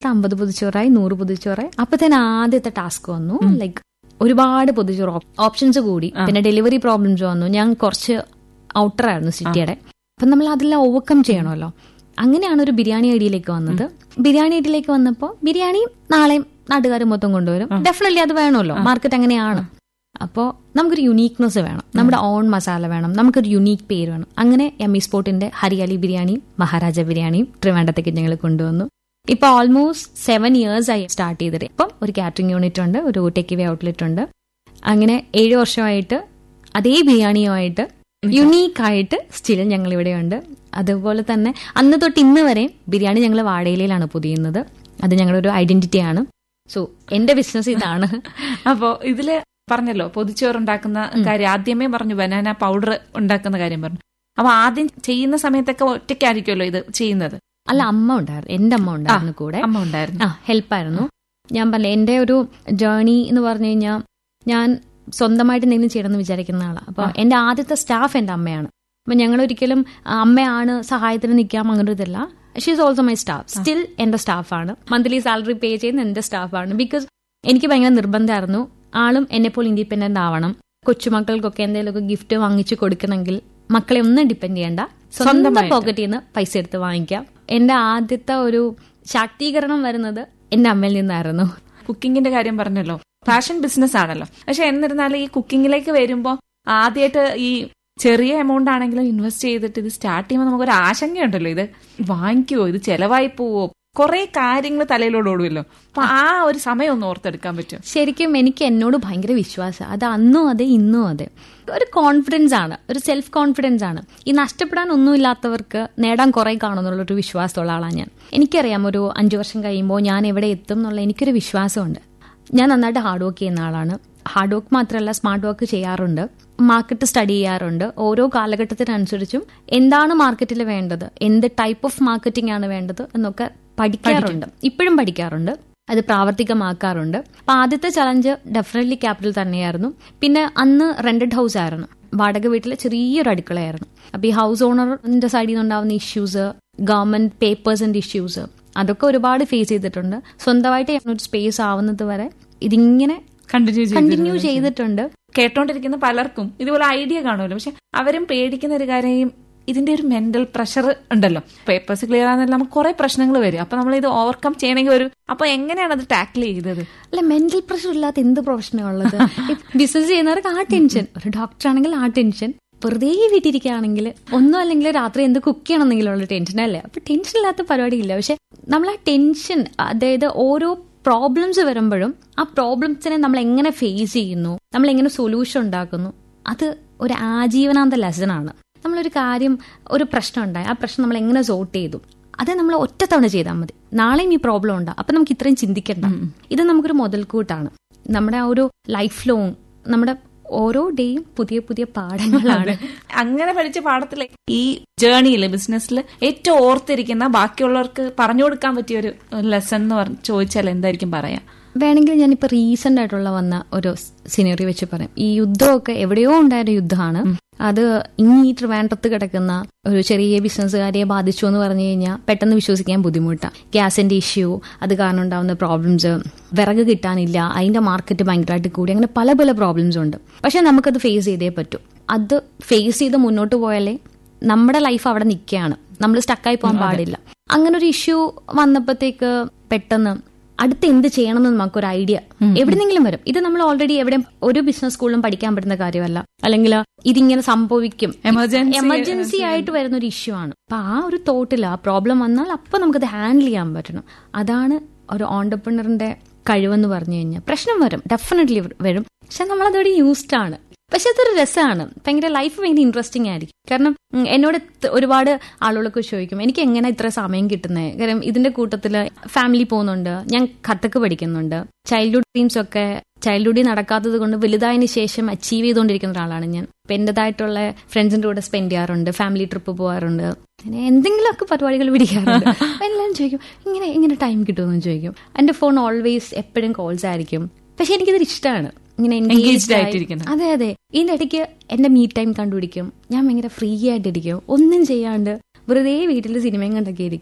ദിവസത്തെ അമ്പത് പൊതിച്ചോറായി നൂറ് പൊതിച്ചോറായി അപ്പത്തേന് ആദ്യത്തെ ടാസ്ക് വന്നു ലൈക്ക് ഒരുപാട് പൊതിച്ചോറ് ഓപ്ഷൻസ് കൂടി പിന്നെ ഡെലിവറി പ്രോബ്ലംസ് വന്നു ഞാൻ കുറച്ച് ഔട്ടർ ആയിരുന്നു സിറ്റിയുടെ അപ്പൊ നമ്മൾ അതെല്ലാം ഓവർകം ചെയ്യണമല്ലോ അങ്ങനെയാണ് ഒരു ബിരിയാണി ഐഡിയയിലേക്ക് വന്നത് ബിരിയാണി ഐഡിയയിലേക്ക് വന്നപ്പോൾ ബിരിയാണി നാളെയും നാട്ടുകാർ മൊത്തം കൊണ്ടുവരും ഡെഫിനറ്റ്ലി അത് വേണമല്ലോ മാർക്കറ്റ് അങ്ങനെയാണ് അപ്പോൾ നമുക്കൊരു യുണീക്നെസ് വേണം നമ്മുടെ ഓൺ മസാല വേണം നമുക്കൊരു യുണീക്ക് പേര് വേണം അങ്ങനെ എമ്മി സ്പോട്ടിന്റെ ഹരിയാലി ബിരിയാണിയും മഹാരാജ ബിരിയാണിയും ട്രിവാൻഡത്തേക്ക് ഞങ്ങൾ കൊണ്ടുവന്നു ഇപ്പൊ ഓൾമോസ്റ്റ് സെവൻ ഇയേഴ്സ് ആയി സ്റ്റാർട്ട് ചെയ്തിട്ട് ഇപ്പം ഒരു കാറ്ററിംഗ് യൂണിറ്റ് ഉണ്ട് ഒരു ടേക്ക് വേ ഔട്ട്ലെറ്റ് ഉണ്ട് അങ്ങനെ ഏഴ് വർഷമായിട്ട് അതേ ബിരിയാണിയുമായിട്ട് യുണീക്ക് ആയിട്ട് സ്റ്റിൽ ഞങ്ങൾ ഇവിടെയുണ്ട് അതുപോലെ തന്നെ അന്ന് തൊട്ട് ഇന്ന് വരെ ബിരിയാണി ഞങ്ങൾ വാടയിലാണ് പൊതിയുന്നത് അത് ഞങ്ങളുടെ ഒരു ഐഡന്റിറ്റിയാണ് സോ എന്റെ ബിസിനസ് ഇതാണ് അപ്പോ ഇതില് പറഞ്ഞല്ലോ പൊതിച്ചോറ് ഉണ്ടാക്കുന്ന കാര്യം ആദ്യമേ പറഞ്ഞു ബനാന പൗഡർ ഉണ്ടാക്കുന്ന കാര്യം പറഞ്ഞു അപ്പൊ ആദ്യം ചെയ്യുന്ന സമയത്തൊക്കെ ഒറ്റയ്ക്കായിരിക്കുമല്ലോ ഇത് ചെയ്യുന്നത് അല്ല അമ്മ ഉണ്ടായിരുന്നു എന്റെ അമ്മ ഉണ്ടായിരുന്നു കൂടെ അമ്മ ഉണ്ടായിരുന്നു ആ ഹെൽപ്പായിരുന്നു ഞാൻ പറഞ്ഞ എന്റെ ഒരു ജേർണി എന്ന് പറഞ്ഞു കഴിഞ്ഞാൽ ഞാൻ സ്വന്തമായിട്ട് എന്തെങ്കിലും ചെയ്യണമെന്ന് വിചാരിക്കുന്ന ആളാണ് അപ്പൊ എന്റെ ആദ്യത്തെ സ്റ്റാഫ് എന്റെ അമ്മയാണ് അപ്പൊ ഞങ്ങൾ ഒരിക്കലും അമ്മയാണ് സഹായത്തിന് നിൽക്കാം അങ്ങനെ ഒരു ഇതല്ല she's also my staff still എന്റെ സ്റ്റാഫാണ് മന്ത്ലി സാലറി പേ ചെയ്യുന്ന എന്റെ സ്റ്റാഫാണ് ബിക്കോസ് എനിക്ക് ഭയങ്കര നിർബന്ധമായിരുന്നു ആളും എന്നെ പോലെ ഇൻഡിപെൻഡന്റ് ആവണം കൊച്ചുമക്കൾക്കൊക്കെ എന്തെങ്കിലുമൊക്കെ ഗിഫ്റ്റ് വാങ്ങിച്ചു കൊടുക്കണമെങ്കിൽ മക്കളെ ഒന്നും ഡിപ്പെൻഡ് ചെയ്യണ്ട സ്വന്തം സ്വന്തമായിട്ട്. പോക്കറ്റിൽ നിന്ന് പൈസ എടുത്ത് വാങ്ങിക്കാം എന്റെ ആദ്യത്തെ ഒരു ശാക്തീകരണം വരുന്നത് എന്റെ അമ്മയിൽ നിന്നായിരുന്നു കുക്കിങ്ങിന്റെ കാര്യം പറഞ്ഞല്ലോ ഫാഷൻ ബിസിനസ് ആണല്ലോ പക്ഷെ എന്നിരുന്നാലും ഈ കുക്കിങ്ങിലേക്ക് വരുമ്പോ ആദ്യമായിട്ട് ഈ ചെറിയ എമൗണ്ട് ആണെങ്കിലും ഇൻവെസ്റ്റ് ചെയ്തിട്ട് ഇത് സ്റ്റാർട്ട് ചെയ്യുമ്പോൾ നമുക്കൊരു ആശങ്കയുണ്ടല്ലോ ഇത് വാങ്ങിക്കുവോ ഇത് ചെലവായി പോവോ കുറെ കാര്യങ്ങൾ തലയിലോട് ഓടുമല്ലോ അപ്പൊ ആ ഒരു സമയം ഒന്ന് ഓർത്തെടുക്കാൻ പറ്റും ശരിക്കും എനിക്ക് എന്നോട് ഭയങ്കര വിശ്വാസം അത് അന്നും അതെ ഇന്നും അതെ ഒരു കോൺഫിഡൻസ് ആണ് ഒരു സെൽഫ് കോൺഫിഡൻസ് ആണ് ഈ നഷ്ടപ്പെടാൻ ഒന്നുമില്ലാത്തവർക്ക് നേടാൻ കുറെ കാണുമെന്നുള്ളൊരു വിശ്വാസമുള്ള ആളാണ് ഞാൻ എനിക്കറിയാം ഒരു അഞ്ചു വർഷം കഴിയുമ്പോൾ ഞാൻ എവിടെ എത്തും എന്നുള്ള എനിക്കൊരു വിശ്വാസമുണ്ട് ഞാൻ നന്നായിട്ട് ഹാർഡ് വർക്ക് ചെയ്യുന്ന ആളാണ് ഹാർഡ് വർക്ക് മാത്രമല്ല സ്മാർട്ട് വർക്ക് ചെയ്യാറുണ്ട് മാർക്കറ്റ് സ്റ്റഡി ചെയ്യാറുണ്ട് ഓരോ കാലഘട്ടത്തിനനുസരിച്ചും എന്താണ് മാർക്കറ്റിൽ വേണ്ടത് എന്ത് ടൈപ്പ് ഓഫ് മാർക്കറ്റിംഗ് ആണ് വേണ്ടത് എന്നൊക്കെ പഠിക്കാറുണ്ട് ഇപ്പോഴും പഠിക്കാറുണ്ട് അത് പ്രാവർത്തികമാക്കാറുണ്ട് അപ്പൊ ആദ്യത്തെ ചലഞ്ച് ഡെഫിനറ്റ്ലി ക്യാപിറ്റൽ തന്നെയായിരുന്നു പിന്നെ അന്ന് റെന്റഡ് ഹൗസ് ആയിരുന്നു വാടക വീട്ടിലെ ചെറിയൊരു അടുക്കളയായിരുന്നു അപ്പൊ ഈ ഹൗസ് ഓണറിന്റെ സൈഡിൽ നിന്നുണ്ടാവുന്ന ഇഷ്യൂസ് ഗവൺമെന്റ് പേപ്പേഴ്സിന്റെ ഇഷ്യൂസ് അതൊക്കെ ഒരുപാട് ഫേസ് ചെയ്തിട്ടുണ്ട് സ്വന്തമായിട്ട് ഒരു സ്പേസ് ആവുന്നത് വരെ ഇതിങ്ങനെ കണ്ടിന്യൂ കണ്ടിന്യൂ ചെയ്തിട്ടുണ്ട് കേട്ടോണ്ടിരിക്കുന്ന പലർക്കും ഇതുപോലെ ഐഡിയ കാണുമല്ലോ പക്ഷെ അവരും പേടിക്കുന്ന ഒരു കാര്യം ഇതിന്റെ ഒരു മെന്റൽ പ്രഷർ ഉണ്ടല്ലോ പേപ്പേഴ്സ് ക്ലിയർ ആണെന്നല്ല നമുക്ക് കുറെ പ്രശ്നങ്ങൾ വരും അപ്പൊ നമ്മൾ ഇത് ഓവർകം ചെയ്യണമെങ്കിൽ ഒരു അപ്പൊ എങ്ങനെയാണ് അത് ടാക്കിൾ ചെയ്തത് അല്ല മെന്റൽ പ്രഷർ ഇല്ലാത്ത എന്ത് പ്രൊഫഷനാണ് ഉള്ളത് ബിസിനസ് ചെയ്യുന്നവർക്ക് ആ ടെൻഷൻ ഒരു ഡോക്ടർ ആണെങ്കിൽ ആ ടെൻഷൻ വെറുതെ വീട്ടിരിക്കുകയാണെങ്കിൽ ഒന്നും അല്ലെങ്കിൽ രാത്രി എന്ത് കുക്ക് ചെയ്യണമെന്നെങ്കിലും ഉള്ള ടെൻഷൻ അല്ലേ അപ്പൊ ടെൻഷൻ ഇല്ലാത്ത പരിപാടി ഇല്ല പക്ഷെ നമ്മൾ ആ ടെൻഷൻ അതായത് ഓരോ പ്രോബ്ലംസ് വരുമ്പോഴും ആ പ്രോബ്ലംസിനെ നമ്മൾ എങ്ങനെ ഫേസ് ചെയ്യുന്നു നമ്മൾ എങ്ങനെ സൊല്യൂഷൻ ഉണ്ടാക്കുന്നു അത് ഒരു ആജീവനാന്ത ലെസനാണ് നമ്മളൊരു കാര്യം ഒരു പ്രശ്നം ഉണ്ടായി ആ പ്രശ്നം നമ്മൾ എങ്ങനെ സോർട്ട് ചെയ്തു അത് നമ്മൾ ഒറ്റ തവണ ചെയ്താൽ മതി നാളെയും ഈ പ്രോബ്ലം ഉണ്ടാവും അപ്പൊ നമുക്ക് ഇത്രയും ചിന്തിക്കണ്ട ഇത് നമുക്കൊരു മുതൽക്കൂട്ടാണ് നമ്മുടെ ആ ഒരു ലൈഫ് ലോങ് നമ്മുടെ ഓരോ ഡേയും പുതിയ പുതിയ പാഠങ്ങളാണ് അങ്ങനെ പഠിച്ച പാഠത്തിലെ ഈ ജേർണിയിൽ ബിസിനസ്സിൽ ഏറ്റവും ഓർത്തിരിക്കുന്ന ബാക്കിയുള്ളവർക്ക് പറഞ്ഞു കൊടുക്കാൻ പറ്റിയ ഒരു ലെസൺ എന്ന് പറഞ്ഞ് ചോദിച്ചാൽ എന്തായിരിക്കും പറയാ വേണമെങ്കിൽ ഞാനിപ്പോ റീസെന്റ് ആയിട്ടുള്ള വന്ന ഒരു സിനറി വെച്ച് പറയാം ഈ യുദ്ധമൊക്കെ എവിടെയോ ഉണ്ടായ ഒരു യുദ്ധമാണ് അത് ഇനി ഈ ട്രിവാൻഡ്രത്ത് കിടക്കുന്ന ഒരു ചെറിയ ബിസിനസ്സുകാരിയെ ബാധിച്ചു എന്ന് പറഞ്ഞു കഴിഞ്ഞാൽ പെട്ടെന്ന് വിശ്വസിക്കാൻ ബുദ്ധിമുട്ടാണ് ഗ്യാസിന്റെ ഇഷ്യൂ അത് കാരണം ഉണ്ടാവുന്ന പ്രോബ്ലംസ് വിറക് കിട്ടാനില്ല അതിന്റെ മാർക്കറ്റ് ഭയങ്കരമായിട്ട് കൂടി അങ്ങനെ പല പല പ്രോബ്ലംസ് ഉണ്ട് പക്ഷെ നമുക്കത് ഫേസ് ചെയ്തേ പറ്റൂ അത് ഫേസ് ചെയ്ത് മുന്നോട്ട് പോയാലേ നമ്മുടെ ലൈഫ് അവിടെ നിൽക്കുകയാണ് നമ്മൾ സ്റ്റക്കായി പോകാൻ പാടില്ല അങ്ങനെ ഒരു ഇഷ്യൂ വന്നപ്പോഴത്തേക്ക് പെട്ടെന്ന് അടുത്ത് എന്ത് ചെയ്യണമെന്ന് നമുക്കൊരു ഐഡിയ എവിടെന്നെങ്കിലും വരും ഇത് നമ്മൾ ഓൾറെഡി എവിടെ ഒരു ബിസിനസ് സ്കൂളിലും പഠിക്കാൻ പറ്റുന്ന കാര്യമല്ല അല്ലെങ്കിൽ ഇതിങ്ങനെ സംഭവിക്കും എമർജൻസി എമർജൻസി ആയിട്ട് വരുന്ന ഒരു ഇഷ്യൂ ആണ് അപ്പൊ ആ ഒരു തോട്ടിൽ ആ പ്രോബ്ലം വന്നാൽ അപ്പൊ നമുക്കത് ഹാൻഡിൽ ചെയ്യാൻ പറ്റണം അതാണ് ഒരു ഓണ്ടർപ്രണറിന്റെ കഴിവെന്ന് പറഞ്ഞു കഴിഞ്ഞാൽ പ്രശ്നം വരും ഡെഫിനറ്റ്ലി വരും പക്ഷെ നമ്മളതോടെ യൂസ്ഡ് ആണ് പക്ഷെ അതൊരു രസമാണ് ഭയങ്കര ലൈഫ് ഭയങ്കര ഇൻട്രസ്റ്റിംഗ് ആയിരിക്കും കാരണം ഉം, എന്നോട് എത്ര- ഒരുപാട് ആളുകളൊക്കെ ചോദിക്കും എനിക്ക് എങ്ങനെ ഇത്ര സമയം കിട്ടുന്നത് കാരണം ഇതിന്റെ കൂട്ടത്തില് ഫാമിലി പോകുന്നുണ്ട് ഞാൻ കഥക്ക് പഠിക്കുന്നുണ്ട് ചൈൽഡ്ഹുഡ് ഡ്രീംസ് ഒക്കെ ചൈൽഡ്ഹുഡിൽ നടക്കാത്തത് കൊണ്ട് വലുതായതിനു ശേഷം അച്ചീവ് ചെയ്തുകൊണ്ടിരിക്കുന്ന ഒരാളാണ് ഞാൻ അപ്പൊ എന്റേതായിട്ടുള്ള ഫ്രണ്ട്സിന്റെ കൂടെ സ്പെൻഡ് ചെയ്യാറുണ്ട് ഫാമിലി ട്രിപ്പ് പോകാറുണ്ട് അങ്ങനെ എന്തെങ്കിലുമൊക്കെ പരിപാടികൾ പിടിക്കാറുണ്ട് അപ്പൊ എല്ലാം ചോദിക്കും ഇങ്ങനെ ഇങ്ങനെ ടൈം കിട്ടുമെന്ന് ചോദിക്കും എന്റെ ഫോൺ ഓൾവേസ് എപ്പോഴും കോൾസ് ആയിരിക്കും പക്ഷെ എനിക്കിതൊരു ഇഷ്ടമാണ് ഇങ്ങനെ engaged Engaged ആയി- ആയിട്ടിരിക്കുന്നത്. അതെ അതെ ഇതിന്റെ ഇടയ്ക്ക് എന്റെ മീ ടൈം കണ്ടുപിടിക്കും ഞാൻ ഭയങ്കര ഫ്രീ ആയിട്ടിരിക്കും ഒന്നും ചെയ്യാണ്ട് വെറുതെ വീട്ടിൽ സിനിമയും കണ്ടൊക്കെ ഇരിക്കും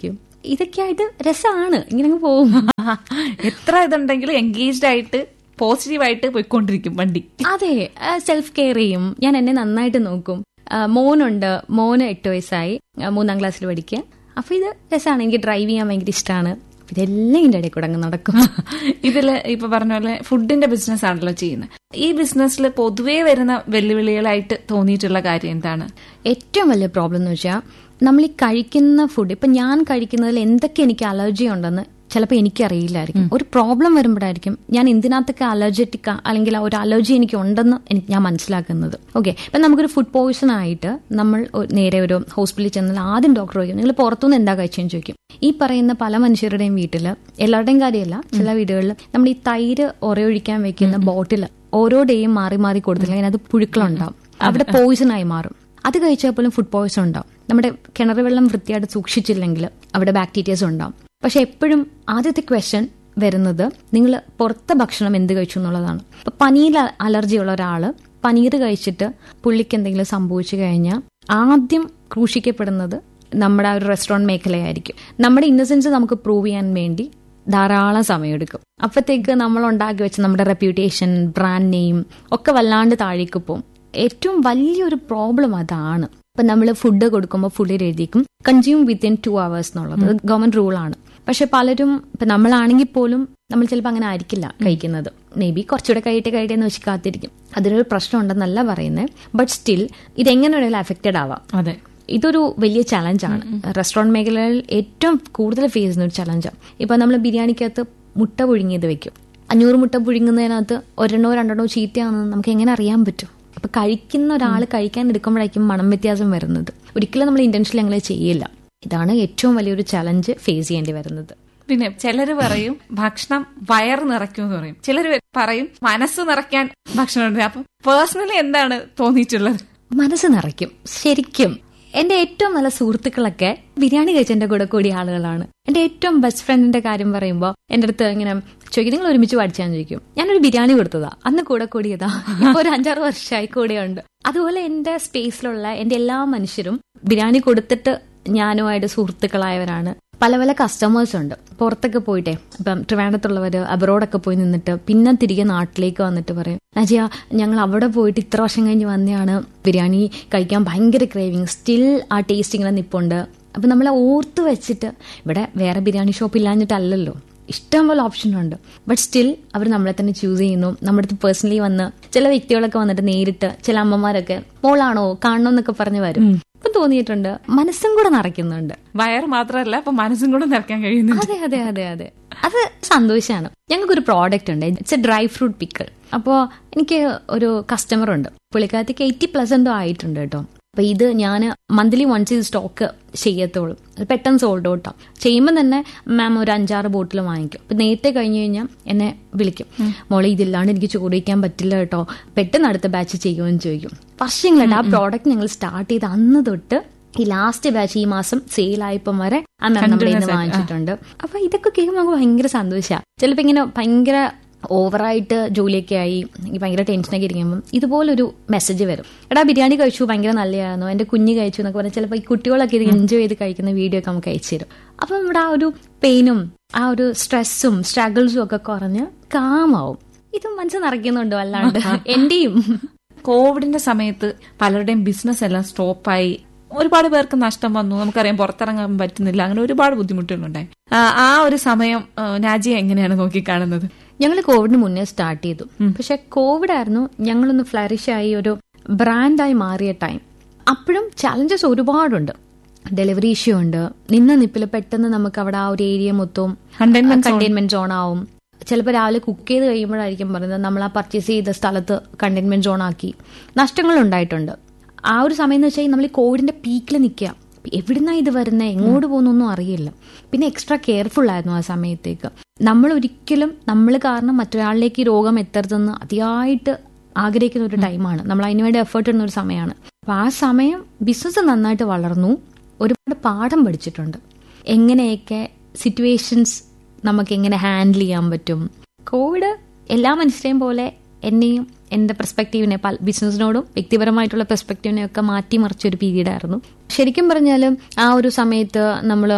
ഇതൊക്കെ ആയിട്ട് രസമാണ് ഇങ്ങനെ അങ്ങ് പോകും എത്ര ഇതുണ്ടെങ്കിലും എൻഗേജ്ഡ് ആയിട്ട് പോസിറ്റീവായിട്ട് പോയിക്കൊണ്ടിരിക്കും വണ്ടി അതെ സെൽഫ് കെയർ ചെയ്യും ഞാൻ എന്നെ നന്നായിട്ട് നോക്കും ആ, മോനുണ്ട് മോന് എട്ട് വയസ്സായി ആ, മൂന്നാം ക്ലാസ്സിൽ പഠിക്കുക അപ്പൊ ഇത് രസമാണ് എനിക്ക് ഡ്രൈവ് ചെയ്യാൻ ഭയങ്കര ഇഷ്ടമാണ് ഇതെല്ലാം ഇതിന്റെ ഇടയിൽ കൂടെ അങ്ങ് നടക്കും ഇതില് ഇപ്പൊ പറഞ്ഞ പോലെ ഫുഡിന്റെ ബിസിനസ് ആണല്ലോ ചെയ്യുന്നത് ഈ ബിസിനസ്സിൽ പൊതുവേ വരുന്ന വെല്ലുവിളികളായിട്ട് തോന്നിയിട്ടുള്ള കാര്യം എന്താണ് ഏറ്റവും വലിയ പ്രോബ്ലം എന്ന് വെച്ചാൽ നമ്മൾ ഈ കഴിക്കുന്ന ഫുഡ് ഇപ്പൊ ഞാൻ കഴിക്കുന്നതിൽ എന്തൊക്കെ എനിക്ക് അലർജി ഉണ്ടെന്ന് ചിലപ്പോൾ എനിക്കറിയില്ലായിരിക്കും ഒരു പ്രോബ്ലം വരുമ്പോഴായിരിക്കും ഞാൻ എന്തിനകത്തൊക്കെ അലർജറ്റിക് അല്ലെങ്കിൽ ആ ഒരു അലർജി എനിക്ക് ഉണ്ടെന്ന് എനിക്ക് ഞാൻ മനസ്സിലാക്കുന്നത് ഓക്കെ ഇപ്പം നമുക്കൊരു ഫുഡ് പോയിസൺ ആയിട്ട് നമ്മൾ ഒ- നേരെ ഒരു ഹോസ്പിറ്റലിൽ ചെന്നാൽ ആദ്യം ഡോക്ടർ ചോദിക്കും നിങ്ങൾ പുറത്തുനിന്ന് എന്താ കഴിച്ചതെന്ന് ചോദിക്കും ഈ പറയുന്ന പല മനുഷ്യരുടെയും വീട്ടിൽ എല്ലാവരുടെയും കാര്യമല്ല ചില വീടുകളിൽ നമ്മൾ ഈ തൈര് ഉറയൊഴിക്കാൻ വെക്കുന്ന ബോട്ടിൽ ഓരോ ഡേയും മാറി മാറി കൊടുത്തില്ലെങ്കിൽ അത് പുഴുക്കളുണ്ടാവും അവിടെ പോയിസൺ ആയി മാറും അത് കഴിച്ചാൽ പോലും ഫുഡ് പോയിസൺ ഉണ്ടാവും നമ്മുടെ കിണർ വെള്ളം വൃത്തിയായിട്ട് സൂക്ഷിച്ചില്ലെങ്കിൽ അവിടെ ബാക്ടീരിയസ് ഉണ്ടാവും പക്ഷെ എപ്പോഴും ആദ്യത്തെ ക്വസ്റ്റ്യൻ വരുന്നത് നിങ്ങൾ പുറത്തെ ഭക്ഷണം എന്ത് കഴിച്ചു എന്നുള്ളതാണ് ഇപ്പൊ പനീർ അലർജി ഉള്ള ഒരാള് പനീർ കഴിച്ചിട്ട് പുള്ളിക്ക് എന്തെങ്കിലും സംഭവിച്ചു കഴിഞ്ഞാൽ ആദ്യം ക്രൂശിക്കപ്പെടുന്നത് നമ്മുടെ ആ ഒരു റെസ്റ്റോറന്റ് മേഖലയായിരിക്കും നമ്മുടെ ഇന്നസെൻസ് നമുക്ക് പ്രൂവ് ചെയ്യാൻ വേണ്ടി ധാരാളം സമയമെടുക്കും അപ്പത്തേക്ക് നമ്മൾ ഉണ്ടാക്കി വെച്ച നമ്മുടെ റെപ്യൂട്ടേഷൻ ബ്രാൻഡ് നെയിം ഒക്കെ വല്ലാണ്ട് താഴേക്ക് പോകും ഏറ്റവും വലിയൊരു പ്രോബ്ലം അതാണ് ഇപ്പൊ നമ്മൾ ഫുഡ് കൊടുക്കുമ്പോൾ ഫുഡിൽ എഴുതിക്കും കൺസ്യൂം വിത്തിൻ ടു അവേഴ്സ് എന്നുള്ളത് ഗവൺമെന്റ് റൂളാണ് പക്ഷെ പലരും ഇപ്പൊ നമ്മളാണെങ്കിൽ പോലും നമ്മൾ ചിലപ്പോൾ അങ്ങനെ ആയിരിക്കില്ല കഴിക്കുന്നത് മേ ബി കുറച്ചുകൂടെ കഴിയട്ടെ കഴിയട്ടെ എന്ന് വെച്ച് കാത്തിരിക്കും അതിനൊരു പ്രശ്നം ഉണ്ടെന്നല്ല പറയുന്നത് ബട്ട് സ്റ്റിൽ ഇതെങ്ങനെ വേണമെങ്കിലും അഫക്റ്റഡ് ആവാം അതെ ഇതൊരു വലിയ ചലഞ്ചാണ് റെസ്റ്റോറന്റ് മേഖലയിൽ ഏറ്റവും കൂടുതൽ ഫേസ് ചെയ്യുന്ന ഒരു ചലഞ്ചാണ് ഇപ്പൊ നമ്മൾ ബിരിയാണിക്കകത്ത് മുട്ട പുഴുങ്ങിയത് വെക്കും അഞ്ഞൂറ് മുട്ട പുഴുങ്ങുന്നതിനകത്ത് ഒരെണ്ണോ രണ്ടെണ്ണോ ചീത്തയാണെന്ന് നമുക്ക് എങ്ങനെ അറിയാൻ പറ്റും അപ്പൊ കഴിക്കുന്ന ഒരാൾ കഴിക്കാൻ എടുക്കുമ്പോഴായിരിക്കും മണം വ്യത്യാസം വരുന്നത് ഒരിക്കലും നമ്മൾ ഇന്റൻഷനിൽ അങ്ങനെ ചെയ്യില്ല ഇതാണ് ഏറ്റവും വലിയൊരു ചലഞ്ച് ഫേസ് ചെയ്യേണ്ടി വരുന്നത് പിന്നെ ചിലര് പറയും ഭക്ഷണം വയർ നിറയ്ക്കും എന്ന് പറയും ചിലര് പറയും മനസ്സ് നിറയ്ക്കാൻ ഭക്ഷണം ഉണ്ട് അപ്പൊ പേഴ്സണലി എന്താണ് തോന്നിയിട്ടുള്ളത് മനസ്സ് നിറയ്ക്കും ശരിക്കും എന്റെ ഏറ്റവും നല്ല സുഹൃത്തുക്കളൊക്കെ ബിരിയാണി കഴിച്ചെന്റെ കൂടെ കൂടിയ ആളുകളാണ് എന്റെ ഏറ്റവും ബെസ്റ്റ് ഫ്രണ്ടിന്റെ കാര്യം പറയുമ്പോൾ എന്റെ അടുത്ത് ഇങ്ങനെ ചോദിക്കും നിങ്ങൾ ഒരുമിച്ച് പഠിച്ചാന്ന് ചോദിക്കും ഞാനൊരു ബിരിയാണി കൊടുത്തതാ അന്ന് കൂടെ കൂടിയതാ ഇപ്പൊ ഒരു അഞ്ചാറ് വർഷമായി കൂടെയുണ്ട് അതുപോലെ എന്റെ സ്പേസിലുള്ള എന്റെ എല്ലാ മനുഷ്യരും ബിരിയാണി കൊടുത്തിട്ട് ഞാനുമായിട്ട് സുഹൃത്തുക്കളായവരാണ് പല പല കസ്റ്റമേഴ്സ് ഉണ്ട് പുറത്തൊക്കെ പോയിട്ടെ ഇപ്പം ട്രിവാൻഡത്തുള്ളവര് അബ്രോഡൊക്കെ പോയി നിന്നിട്ട് പിന്നെ തിരികെ നാട്ടിലേക്ക് വന്നിട്ട് പറയും നജിയ ഞങ്ങൾ അവിടെ പോയിട്ട് ഇത്ര വർഷം കഴിഞ്ഞ് വന്നെയാണ് ബിരിയാണി കഴിക്കാൻ ഭയങ്കര ക്രേവിങ് സ്റ്റിൽ ആ ടേസ്റ്റ് ഇങ്ങനെ നിപ്പുണ്ട് അപ്പൊ നമ്മളെ ഓർത്ത് വെച്ചിട്ട് ഇവിടെ വേറെ ബിരിയാണി ഷോപ്പ് ഇല്ലാഞ്ഞിട്ടല്ലല്ലോ ഇഷ്ടം പോലെ ഓപ്ഷൻ ഉണ്ട് ബട്ട് സ്റ്റിൽ അവർ നമ്മളെ തന്നെ ചൂസ് ചെയ്യുന്നു നമ്മുടെ അടുത്ത് പേഴ്സണലി വന്ന് ചില വ്യക്തികളൊക്കെ വന്നിട്ട് നേരിട്ട് ചില അമ്മമാരൊക്കെ മോളാണോ കാണണമെന്നൊക്കെ പറഞ്ഞു വരും ഇപ്പൊ തോന്നിയിട്ടുണ്ട് മനസ്സും കൂടെ നിറയ്ക്കുന്നുണ്ട് വയർ മാത്രമല്ല അപ്പൊ മനസ്സും കൂടെ നിറയ്ക്കാൻ കഴിയുന്നു അതെ അതെ അതെ അതെ അത് സന്തോഷമാണ് ഞങ്ങൾക്കൊരു പ്രോഡക്റ്റ് ഉണ്ട് it's a dry fruit pickle അപ്പോ എനിക്ക് ഒരു കസ്റ്റമർ ഉണ്ട് പുള്ളിക്കാരത്തേക്ക് എയ്റ്റി പ്ലസ് എന്തോ ആയിട്ടുണ്ട് കേട്ടോ അപ്പൊ ഇത് ഞാൻ മന്ത്ലി വൺസ് ഇത് സ്റ്റോക്ക് ചെയ്യത്തുള്ളൂ അത് പെട്ടെന്ന് സോൾഡ് ഔട്ടാ ചെയ്യുമ്പോൾ തന്നെ മാം ഒരു അഞ്ചാറ് ബോട്ടിൽ വാങ്ങിക്കും അപ്പൊ നേരത്തെ കഴിഞ്ഞു കഴിഞ്ഞാൽ എന്നെ വിളിക്കും മോളെ ഇതില്ലാണ്ട് എനിക്ക് ചോറ് വയ്ക്കാൻ പറ്റില്ല കേട്ടോ പെട്ടെന്ന് അടുത്ത ബാച്ച് ചെയ്യുമെന്ന് ചോദിക്കും വർഷങ്ങളായിട്ട് ആ പ്രോഡക്റ്റ് ഞങ്ങൾ സ്റ്റാർട്ട് ചെയ്ത് അന്ന് തൊട്ട് ഈ ലാസ്റ്റ് ബാച്ച് ഈ മാസം സെയിലായപ്പം വരെ ആ മാം നമ്മുടെ ഇന്ന് വാങ്ങിച്ചിട്ടുണ്ട് അപ്പൊ ഇതൊക്കെ കേൾക്കുമ്പോൾ നമുക്ക് ഭയങ്കര സന്തോഷമാണ് ചിലപ്പോ ഇങ്ങനെ ഭയങ്കര ഓവറായിട്ട് ജോലിയൊക്കെ ആയി എനിക്ക് ഭയങ്കര ടെൻഷനൊക്കെ ഇരിക്കുമ്പോൾ ഇതുപോലൊരു മെസ്സേജ് വരും എടാ ബിരിയാണി കഴിച്ചു ഭയങ്കര നല്ലതായിരുന്നു എന്റെ കുഞ്ഞ് കഴിച്ചു എന്നൊക്കെ പറഞ്ഞാൽ ചിലപ്പോൾ ഈ കുട്ടികളൊക്കെ ഇത് എൻജോയ് ചെയ്ത് കഴിക്കുന്ന വീഡിയോ ഒക്കെ നമുക്ക് അയച്ചു തരും അപ്പൊ നമ്മുടെ ആ ഒരു പെയിനും ആ ഒരു സ്ട്രെസ്സും സ്ട്രഗിൾസും ഒക്കെ കുറഞ്ഞ് കാമാവും ഇത് മനസ്സ് നിറയ്ക്കുന്നുണ്ടോ അല്ലാണ്ട് എന്റെയും കോവിഡിന്റെ സമയത്ത് പലരുടെയും ബിസിനസ് എല്ലാം സ്റ്റോപ്പായി ഒരുപാട് പേർക്ക് നഷ്ടം വന്നു നമുക്കറിയാം പുറത്തിറങ്ങാൻ പറ്റുന്നില്ല അങ്ങനെ ഒരുപാട് ബുദ്ധിമുട്ടുകളുണ്ടായി ആ, ആ ഒരു സമയം ആ, നാജിയ എങ്ങനെയാണ് നോക്കിക്കാണുന്നത് ഞങ്ങൾ കോവിഡിന് മുന്നേ സ്റ്റാർട്ട് ചെയ്തു പക്ഷെ കോവിഡ് ആയിരുന്നു ഞങ്ങളൊന്ന് ഫ്ലറിഷ് ആയി ഒരു ബ്രാൻഡായി മാറിയ ടൈം അപ്പോഴും ചലഞ്ചസ് ഒരുപാടുണ്ട് ഡെലിവറി ഇഷ്യൂ ഉണ്ട് നിന്ന നിപ്പിൽ പെട്ടെന്ന് നമുക്ക് അവിടെ ആ ഒരു ഏരിയ മൊത്തവും Containment zone. കണ്ടെയ്ൻമെന്റ് സോൺ ആവും ചിലപ്പോൾ രാവിലെ കുക്ക് ചെയ്ത് കഴിയുമ്പോഴായിരിക്കും പറയുന്നത് നമ്മൾ ആ പർച്ചേസ് ചെയ്ത സ്ഥലത്ത് കണ്ടെയ്ൻമെന്റ് സോൺ ആക്കി നഷ്ടങ്ങൾ ഉണ്ടായിട്ടുണ്ട് ആ ഒരു സമയം എന്ന് വെച്ചാൽ നമ്മൾ ഈ കോവിഡിന്റെ പീക്കിൽ നിൽക്കുക എവിടുന്നാ ഇത് വരുന്നത് എങ്ങോട്ട് പോകുന്നൊന്നും അറിയില്ല പിന്നെ എക്സ്ട്രാ കെയർഫുൾ ആയിരുന്നു ആ സമയത്തേക്ക് നമ്മൾ ഒരിക്കലും നമ്മൾ കാരണം മറ്റൊരാളിലേക്ക് ഈ രോഗം എത്തരുതെന്ന് അതിയായിട്ട് ആഗ്രഹിക്കുന്ന ഒരു ടൈമാണ് നമ്മൾ അതിനുവേണ്ടി എഫേർട്ട് ഇടുന്ന ഒരു സമയമാണ് അപ്പൊ ആ സമയം ബിസിനസ് നന്നായിട്ട് വളർന്നു ഒരുപാട് പാഠം പഠിച്ചിട്ടുണ്ട് എങ്ങനെയൊക്കെ സിറ്റുവേഷൻസ് നമുക്ക് എങ്ങനെ ഹാൻഡിൽ ചെയ്യാൻ പറ്റും കോവിഡ് എല്ലാ മനുഷ്യരെയും പോലെ എന്നെയും എന്റെ പെർസ്പെക്റ്റീവിനെ പല ബിസിനസ്സിനോടും വ്യക്തിപരമായിട്ടുള്ള പെർസ്പെക്റ്റീവിനെ ഒക്കെ മാറ്റിമറിച്ച ഒരു പീരീഡ് ആയിരുന്നു ശരിക്കും പറഞ്ഞാൽ ആ ഒരു സമയത്ത് നമ്മൾ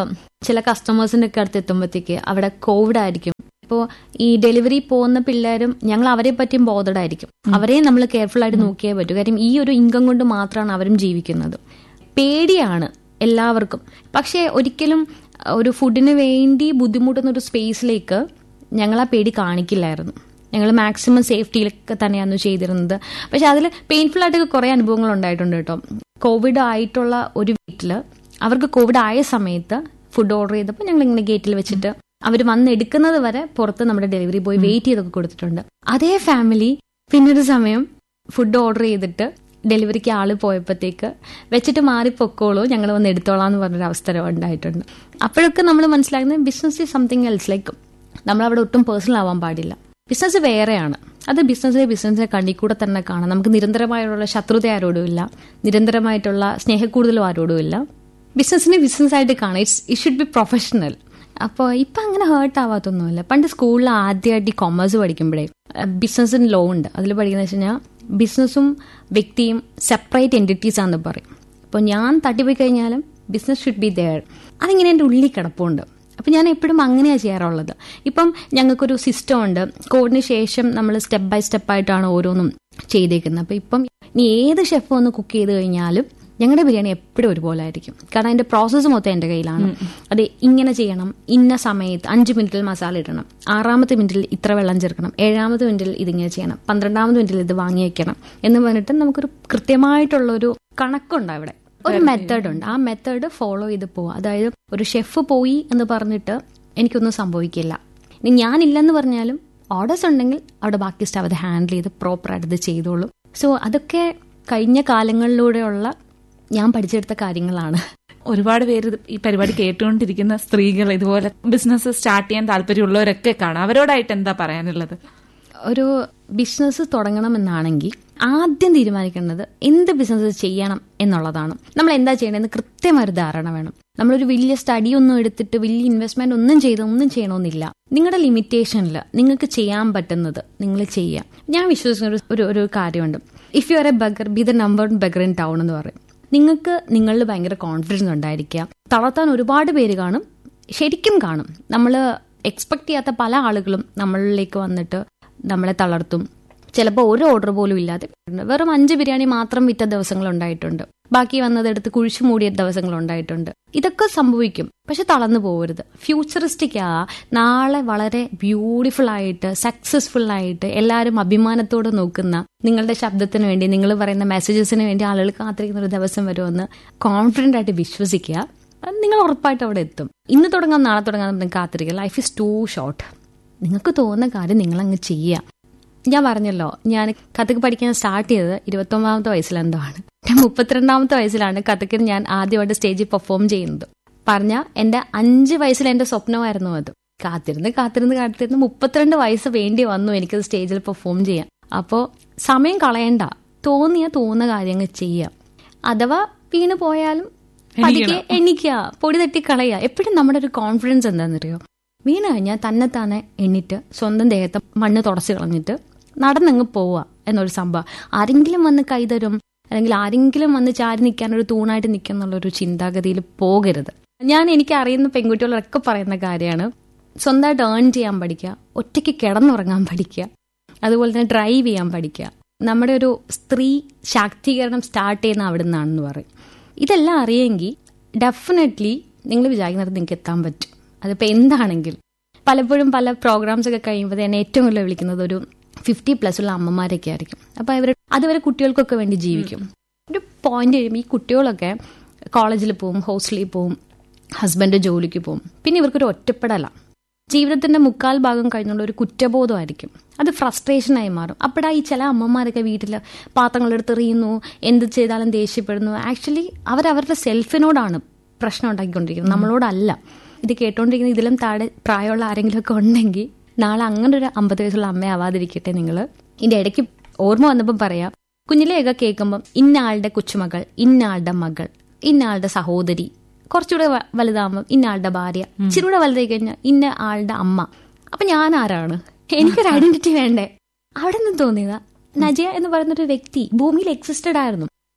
ചില കസ്റ്റമേഴ്സിന്റെ ഒക്കെ അടുത്ത് എത്തുമ്പോഴത്തേക്ക് അവിടെ കോവിഡ് ആയിരിക്കും ഇപ്പോൾ ഈ ഡെലിവറി പോകുന്ന പിള്ളേരും ഞങ്ങൾ അവരെ പറ്റിയും ബോധഡ് ആയിരിക്കും അവരെ നമ്മൾ കെയർഫുൾ ആയിട്ട് നോക്കിയേ പറ്റൂ കാര്യം ഈ ഒരു ഇൻകം കൊണ്ട് മാത്രമാണ് അവരും ജീവിക്കുന്നത് പേടിയാണ് എല്ലാവർക്കും പക്ഷേ ഒരിക്കലും ഒരു ഫുഡിന് വേണ്ടി ബുദ്ധിമുട്ടുന്ന ഒരു സ്പേസിലേക്ക് ഞങ്ങൾ ആ പേടി കാണിക്കില്ലായിരുന്നു ഞങ്ങൾ മാക്സിമം സേഫ്റ്റിയിലൊക്കെ തന്നെയാണ് ചെയ്തിരുന്നത് പക്ഷെ അതിൽ പെയിൻഫുൾ ആയിട്ടൊക്കെ കുറേ അനുഭവങ്ങൾ ഉണ്ടായിട്ടുണ്ട് കേട്ടോ കോവിഡ് ആയിട്ടുള്ള ഒരു വീട്ടില് അവർക്ക് കോവിഡ് ആയ സമയത്ത് ഫുഡ് ഓർഡർ ചെയ്തപ്പോൾ ഞങ്ങൾ ഇങ്ങനെ ഗേറ്റിൽ വെച്ചിട്ട് അവർ വന്ന് എടുക്കുന്നത് വരെ പുറത്ത് നമ്മുടെ ഡെലിവറി ബോയ് വെയിറ്റ് ചെയ്തൊക്കെ കൊടുത്തിട്ടുണ്ട് അതേ ഫാമിലി പിന്നൊരു സമയം ഫുഡ് ഓർഡർ ചെയ്തിട്ട് ഡെലിവറിക്ക് ആള് പോയപ്പോഴത്തേക്ക് വെച്ചിട്ട് മാറി പൊക്കോളൂ ഞങ്ങൾ വന്ന് എടുത്തോളാം എന്ന് പറഞ്ഞൊരു അവസരം ഉണ്ടായിട്ടുണ്ട് അപ്പോഴൊക്കെ നമ്മൾ മനസ്സിലാക്കുന്നത് business is something else like നമ്മൾ അവിടെ ഒട്ടും പേഴ്സണൽ ആവാൻ പാടില്ല ബിസിനസ് വേറെയാണ് അത് ബിസിനസ്സിലെ ബിസിനസ്സിനെ കണ്ണിൽ കൂടെ തന്നെ കാണാം നമുക്ക് നിരന്തരമായിട്ടുള്ള ശത്രുത ആരോടും ഇല്ല നിരന്തരമായിട്ടുള്ള സ്നേഹക്കൂടുതലും ആരോടും ഇല്ല ബിസിനസ്സിനെ ബിസിനസ് ആയിട്ട് കാണാം it's it should be professional അപ്പോൾ ഇപ്പം അങ്ങനെ ഹേർട്ട് ആവാത്തൊന്നുമില്ല പണ്ട് സ്കൂളിൽ ആദ്യമായിട്ട് ഈ കൊമേഴ്സ് പഠിക്കുമ്പോഴേ ബിസിനസ്സിന് ലോ ഉണ്ട് അതിൽ പഠിക്കുന്നത് വെച്ച് കഴിഞ്ഞാൽ ബിസിനസ്സും വ്യക്തിയും സെപ്പറേറ്റ് എൻറ്റിറ്റീസ് ആണെന്ന് പറയും അപ്പോൾ ഞാൻ തട്ടിപ്പോയി കഴിഞ്ഞാലും ബിസിനസ് ഷുഡ് ബി ദയർ അതിങ്ങനെ എൻ്റെ ഉള്ളിൽ കിടപ്പുണ്ട് അപ്പം ഞാൻ എപ്പോഴും അങ്ങനെയാണ് ചെയ്യാറുള്ളത് ഇപ്പം ഞങ്ങൾക്കൊരു സിസ്റ്റം ഉണ്ട് കോഡിന് ശേഷം നമ്മൾ സ്റ്റെപ്പ് ബൈ സ്റ്റെപ്പ് ആയിട്ടാണ് ഓരോന്നും ചെയ്തേക്കുന്നത് അപ്പം ഇപ്പം ഇനി ഏത് ഷെഫ് ഒന്ന് കുക്ക് ചെയ്ത് കഴിഞ്ഞാലും ഞങ്ങളുടെ ബിരിയാണി എപ്പോഴും ഒരുപോലെ ആയിരിക്കും കാരണം അതിന്റെ പ്രോസസ്സ് മൊത്തം എൻ്റെ കയ്യിലാണ് അത് ഇങ്ങനെ ചെയ്യണം ഇന്ന സമയത്ത് അഞ്ച് മിനിറ്റിൽ മസാല ഇടണം ആറാമത്തെ മിനിറ്റിൽ ഇത്ര വെള്ളം ചേർക്കണം ഏഴാമത്തെ മിനിറ്റിൽ ഇതിങ്ങനെ ചെയ്യണം പന്ത്രണ്ടാമത്തെ മിനിറ്റിൽ ഇത് വാങ്ങി വെക്കണം എന്ന് പറഞ്ഞിട്ട് നമുക്കൊരു കൃത്യമായിട്ടുള്ള ഒരു കണക്കുണ്ട് അവിടെ ഒരു മെത്തേഡ് ഉണ്ട് ആ മെത്തേഡ് ഫോളോ ചെയ്ത് പോവുക അതായത് ഒരു ഷെഫ് പോയി എന്ന് പറഞ്ഞിട്ട് എനിക്കൊന്നും സംഭവിക്കില്ല ഇനി ഞാനില്ലെന്ന് പറഞ്ഞാലും ഓർഡേഴ്സ് ഉണ്ടെങ്കിൽ അവിടെ ബാക്കി സ്റ്റാഫ് അത് ഹാൻഡിൽ ചെയ്ത് പ്രോപ്പറായിട്ട് ഇത് ചെയ്തോളും സോ അതൊക്കെ കഴിഞ്ഞ കാലങ്ങളിലൂടെയുള്ള ഞാൻ പഠിച്ചെടുത്ത കാര്യങ്ങളാണ് ഒരുപാട് പേര് ഇത് ഈ പരിപാടി കേട്ടുകൊണ്ടിരിക്കുന്ന സ്ത്രീകൾ ഇതുപോലെ ബിസിനസ് സ്റ്റാർട്ട് ചെയ്യാൻ താല്പര്യമുള്ളവരൊക്കെ കാണാം അവരോടായിട്ട് എന്താ പറയാനുള്ളത് ഒരു ബിസിനസ് തുടങ്ങണമെന്നാണെങ്കിൽ ആദ്യം തീരുമാനിക്കേണ്ടത് എന്ത് ബിസിനസ് ചെയ്യണം എന്നുള്ളതാണ് നമ്മൾ എന്താ ചെയ്യണമെന്ന് കൃത്യമായ ഒരു ധാരണ വേണം നമ്മളൊരു വലിയ സ്റ്റഡി ഒന്നും എടുത്തിട്ട് വലിയ ഇൻവെസ്റ്റ്മെന്റ് ഒന്നും ചെയ്ത് ഒന്നും ചെയ്യണമെന്നില്ല നിങ്ങളുടെ ലിമിറ്റേഷനിൽ നിങ്ങൾക്ക് ചെയ്യാൻ പറ്റുന്നത് നിങ്ങൾ ചെയ്യാം ഞാൻ വിശ്വസിക്കുന്ന ഒരു- ഒരു ഒരു കാര്യമുണ്ട് if you are a beggar be the number beggar in town എന്ന് പറയും നിങ്ങൾക്ക് നിങ്ങളിൽ ഭയങ്കര കോൺഫിഡൻസ് ഉണ്ടായിരിക്കുക തളർത്താൻ ഒരുപാട് പേര് കാണും ശരിക്കും കാണും നമ്മൾ എക്സ്പെക്ട് ചെയ്യാത്ത പല ആളുകളും നമ്മളിലേക്ക് വന്നിട്ട് നമ്മളെ തളർത്തും ചിലപ്പോൾ ഒരു ഓർഡർ പോലും ഇല്ലാതെ വെറും അഞ്ച് ബിരിയാണി മാത്രം വിറ്റ ദിവസങ്ങൾ ഉണ്ടായിട്ടുണ്ട് ബാക്കി വന്നതെടുത്ത് കുഴിച്ചു മൂടിയ ദിവസങ്ങൾ ഉണ്ടായിട്ടുണ്ട് ഇതൊക്കെ സംഭവിക്കും പക്ഷെ തളർന്നു പോകരുത് ഫ്യൂച്ചറിസ്റ്റിക് ആ നാളെ വളരെ ബ്യൂട്ടിഫുൾ ആയിട്ട് സക്സസ്ഫുൾ ആയിട്ട് എല്ലാവരും അഭിമാനത്തോടെ നോക്കുന്ന നിങ്ങളുടെ ശബ്ദത്തിന് വേണ്ടി നിങ്ങൾ പറയുന്ന മെസ്സേജസിന് വേണ്ടി ആളുകൾ കാത്തിരിക്കുന്ന ഒരു ദിവസം വരുമെന്ന് കോൺഫിഡന്റ് ആയിട്ട് വിശ്വസിക്കുക അത് നിങ്ങൾ ഉറപ്പായിട്ട് അവിടെ എത്തും ഇന്ന് തുടങ്ങാം നാളെ തുടങ്ങാം നമ്മൾ കാത്തിരിക്കുക ലൈഫ് ഇസ് ടു ഷോർട്ട് നിങ്ങൾക്ക് തോന്നുന്ന കാര്യം നിങ്ങൾ അങ്ങ് ചെയ്യുക ഞാൻ പറഞ്ഞല്ലോ ഞാൻ കഥക്ക് പഠിക്കാൻ സ്റ്റാർട്ട് ചെയ്തത് ഇരുപത്തൊമ്പതാമത്തെ വയസ്സിലെന്തോ ആണ് ഞാൻ മുപ്പത്തിരണ്ടാമത്തെ വയസ്സിലാണ് കഥക്കിന് ഞാൻ ആദ്യമായിട്ട് സ്റ്റേജിൽ പെർഫോം ചെയ്യുന്നത് പറഞ്ഞ എന്റെ അഞ്ച് വയസ്സിൽ എന്റെ സ്വപ്നമായിരുന്നു അത് കാത്തിരുന്ന് കാത്തിരുന്ന് കാത്തിരുന്ന് മുപ്പത്തിരണ്ട് വയസ്സ് വേണ്ടി വന്നു എനിക്കത് സ്റ്റേജിൽ പെർഫോം ചെയ്യാൻ അപ്പോൾ സമയം കളയണ്ട തോന്നിയ തോന്നുന്ന കാര്യങ്ങൾ ചെയ്യാം അഥവാ വീണ് പോയാലും പതുക്കെ എണ്ണിക്കുക പൊടി തട്ടി കളയുക എപ്പോഴും നമ്മുടെ ഒരു കോൺഫിഡൻസ് എന്താണെന്നറിയോ വീണ് കഴിഞ്ഞാൽ തന്നെ തന്നെ എണ്ണിട്ട് സ്വന്തം ദേഹത്തെ മണ്ണ് തുടച്ച് കളഞ്ഞിട്ട് നടന്നങ്ങ് പോവുക എന്നൊരു സംഭവം ആരെങ്കിലും വന്ന് കൈതരും അല്ലെങ്കിൽ ആരെങ്കിലും വന്ന് ചാരി നിൽക്കാൻ ഒരു തൂണായിട്ട് നിൽക്കുക എന്നുള്ളൊരു ചിന്താഗതിയിൽ പോകരുത് ഞാൻ എനിക്ക് അറിയുന്ന പെൺകുട്ടികളൊക്കെ പറയുന്ന കാര്യമാണ് സ്വന്തമായിട്ട് ഏൺ ചെയ്യാൻ പഠിക്കുക ഒറ്റയ്ക്ക് കിടന്നുറങ്ങാൻ പഠിക്കുക അതുപോലെ തന്നെ ഡ്രൈവ് ചെയ്യാൻ പഠിക്കുക നമ്മുടെ ഒരു സ്ത്രീ ശാക്തീകരണം സ്റ്റാർട്ട് ചെയ്യുന്ന അവിടെ നിന്നാണെന്ന് പറയും ഇതെല്ലാം അറിയെങ്കിൽ ഡെഫിനറ്റ്ലി നിങ്ങൾ വിചാരിക്കുന്നിടത്ത് നിങ്ങൾക്ക് എത്താൻ പറ്റും അതിപ്പോൾ എന്താണെങ്കിൽ പലപ്പോഴും പല പ്രോഗ്രാംസ് ഒക്കെ കഴിയുമ്പോൾ എന്നെ ഏറ്റവും കൂടുതൽ വിളിക്കുന്നത് ഒരു ഫിഫ്റ്റി പ്ലസ് ഉള്ള അമ്മമാരൊക്കെ ആയിരിക്കും അപ്പോൾ അവർ അതുവരെ കുട്ടികൾക്കൊക്കെ വേണ്ടി ജീവിക്കും ഒരു പോയിന്റ് കഴിയുമ്പോൾ ഈ കുട്ടികളൊക്കെ കോളേജിൽ പോവും ഹോസ്റ്റലിൽ പോവും ഹസ്ബൻഡ് ജോലിക്ക് പോവും പിന്നെ ഇവർക്കൊരു ഒറ്റപ്പെടല ജീവിതത്തിന്റെ മുക്കാൽ ഭാഗം കഴിഞ്ഞുള്ള ഒരു കുറ്റബോധമായിരിക്കും അത് ഫ്രസ്ട്രേഷനായി മാറും അപ്പോഴാ ഈ ചില അമ്മമാരൊക്കെ വീട്ടിൽ പാത്രങ്ങളെടുത്ത് എറിയുന്നു എന്ത് ചെയ്താലും ദേഷ്യപ്പെടുന്നു ആക്ച്വലി അവരവരുടെ സെൽഫിനോടാണ് പ്രശ്നം ഉണ്ടാക്കിക്കൊണ്ടിരിക്കുന്നത് നമ്മളോടല്ല ഇത് കേട്ടോണ്ടിരിക്കുന്ന ഇതിലും താഴെ പ്രായമുള്ള ആരെങ്കിലും ഒക്കെ ഉണ്ടെങ്കിൽ നാളെ അങ്ങനെ ഒരു അമ്പത് വയസ്സുള്ള അമ്മയാവാതിരിക്കട്ടെ നിങ്ങൾ ഇതിന്റെ ഇടയ്ക്ക് ഓർമ്മ വന്നപ്പോൾ പറയാം കുഞ്ഞിലെയൊക്കെ കേൾക്കുമ്പം ഇന്ന ആളുടെ കൊച്ചുമകൾ ഇന്ന ആളുടെ മകൾ ഇന്ന ആളുടെ സഹോദരി കുറച്ചുകൂടെ വ- വലുതാകുമ്പോൾ ഇന്ന ആളുടെ ഭാര്യ ഇച്ചിരൂടെ വലുതായി കഴിഞ്ഞാൽ ഇന്ന ആളുടെ അമ്മ അപ്പൊ ഞാൻ ആരാണ് എനിക്കൊരു ഐഡന്റിറ്റി വേണ്ടേ അവിടെ നിന്ന് തോന്നിയതാ നജയ എന്ന് പറയുന്ന ഒരു വ്യക്തി ഭൂമിയിൽ എക്സിസ്റ്റഡ് ആയിരുന്നു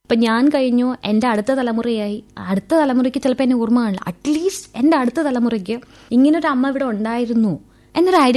ഇപ്പൊ ഞാൻ കഴിഞ്ഞു എന്റെ അടുത്ത തലമുറയായി അടുത്ത തലമുറയ്ക്ക് ചിലപ്പോൾ എന്നെ ഓർമ്മ കാണില്ല അറ്റ്ലീസ്റ്റ് എന്റെ അടുത്ത തലമുറയ്ക്ക് ഇങ്ങനൊരു അമ്മ ഇവിടെ ഉണ്ടായിരുന്നു എന്നൊരു ഐഡിയ